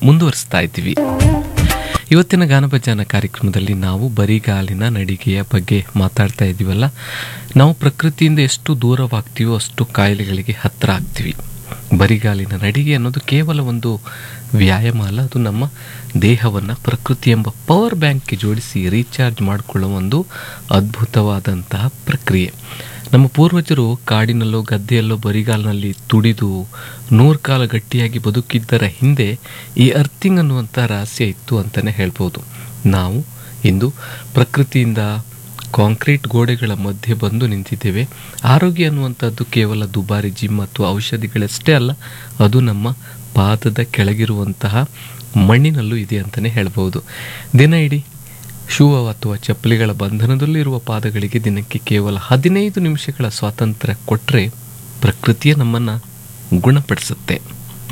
ಮುಂದುವರಿಸ್ತಾ ಇದ್ದೀವಿ ಇವತ್ತಿನ ಗಾನಭಜನ ಕಾರ್ಯಕ್ರಮದಲ್ಲಿ ನಾವು ಬರಿಗಾಲಿನ ನಡಿಗೆಯ ಬಗ್ಗೆ ಮಾತಾಡ್ತಾ ಇದ್ದೀವಲ್ಲ ನಾವು ಪ್ರಕೃತಿಯಿಂದ ಎಷ್ಟು ದೂರವಾಗ್ತೀವೋ ಅಷ್ಟು ಕಾಯಿಲೆಗಳಿಗೆ ಹತ್ತಿರ ಆಗ್ತೀವಿ ಬರಿಗಾಲಿನ ನಡಿಗೆ ಅನ್ನೋದು ಕೇವಲ ಒಂದು ವ್ಯಾಯಾಮ ಅಲ್ಲ ಅದು ನಮ್ಮ ದೇಹವನ್ನು ಪ್ರಕೃತಿ ಎಂಬ ಪವರ್ ಬ್ಯಾಂಕ್ಗೆ ಜೋಡಿಸಿ ರೀಚಾರ್ಜ್ ಮಾಡಿಕೊಳ್ಳುವ ಒಂದು ಅದ್ಭುತವಾದಂತಹ ಪ್ರಕ್ರಿಯೆ ನಮ್ಮ ಪೂರ್ವಜರು ಕಾಡಿನಲ್ಲೋ ಗದ್ದೆಯಲ್ಲೋ ಬರಿಗಾಲಿನಲ್ಲಿ ತುಡಿದು ನೂರು ಕಾಲ ಗಟ್ಟಿಯಾಗಿ ಬದುಕಿದ್ದರ ಹಿಂದೆ ಈ ಅರ್ಥಿಂಗ್ ಅನ್ನುವಂಥ ರಹಸ್ಯ ಇತ್ತು ಅಂತಲೇ ಹೇಳ್ಬೋದು ನಾವು ಇಂದು ಪ್ರಕೃತಿಯಿಂದ ಕಾಂಕ್ರೀಟ್ ಗೋಡೆಗಳ ಮಧ್ಯೆ ಬಂದು ನಿಂತಿದ್ದೇವೆ ಆರೋಗ್ಯ ಅನ್ನುವಂಥದ್ದು ಕೇವಲ ದುಬಾರಿ ಜಿಮ್ ಮತ್ತು ಔಷಧಿಗಳಷ್ಟೇ ಅಲ್ಲ ಅದು ನಮ್ಮ ಪಾದದ ಕೆಳಗಿರುವಂತಹ ಮಣ್ಣಿನಲ್ಲೂ ಇದೆ ಅಂತಲೇ ಹೇಳ್ಬೋದು ದಿನ ಇಡೀ ಶೂ ಅಥವಾ ಚಪ್ಪಲಿಗಳ ಬಂಧನದಲ್ಲಿರುವ ಪಾದಗಳಿಗೆ ದಿನಕ್ಕೆ ಕೇವಲ ಹದಿನೈದು ನಿಮಿಷಗಳ ಸ್ವಾತಂತ್ರ್ಯ ಕೊಟ್ಟರೆ ಪ್ರಕೃತಿಯೇ ನಮ್ಮನ್ನು ಗುಣಪಡಿಸುತ್ತೆ